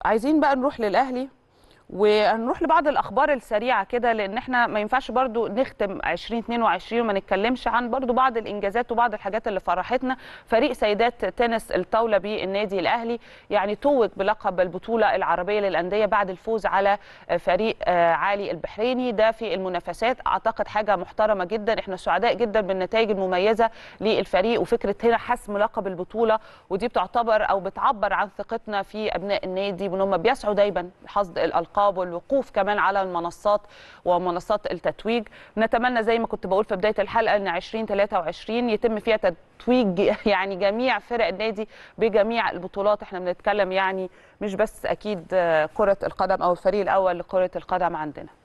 عايزين بقى نروح للاهلي ونروح لبعض الاخبار السريعه كده لان احنا ما ينفعش برضو نختم 2022 وما نتكلمش عن برضو بعض الانجازات وبعض الحاجات اللي فرحتنا فريق سيدات تنس الطاوله بالنادي الاهلي يعني توج بلقب البطوله العربيه للانديه بعد الفوز على فريق عالي البحريني ده في المنافسات اعتقد حاجه محترمه جدا احنا سعداء جدا بالنتائج المميزه للفريق وفكره هنا حسم لقب البطوله ودي بتعتبر او بتعبر عن ثقتنا في ابناء النادي وان هم بيسعوا دايما لحصد الالقاب الالقاب والوقوف كمان على المنصات ومنصات التتويج نتمنى زي ما كنت بقول في بدايه الحلقه ان 2023 يتم فيها تتويج يعني جميع فرق النادي بجميع البطولات احنا بنتكلم يعني مش بس اكيد كره القدم او الفريق الاول لكره القدم عندنا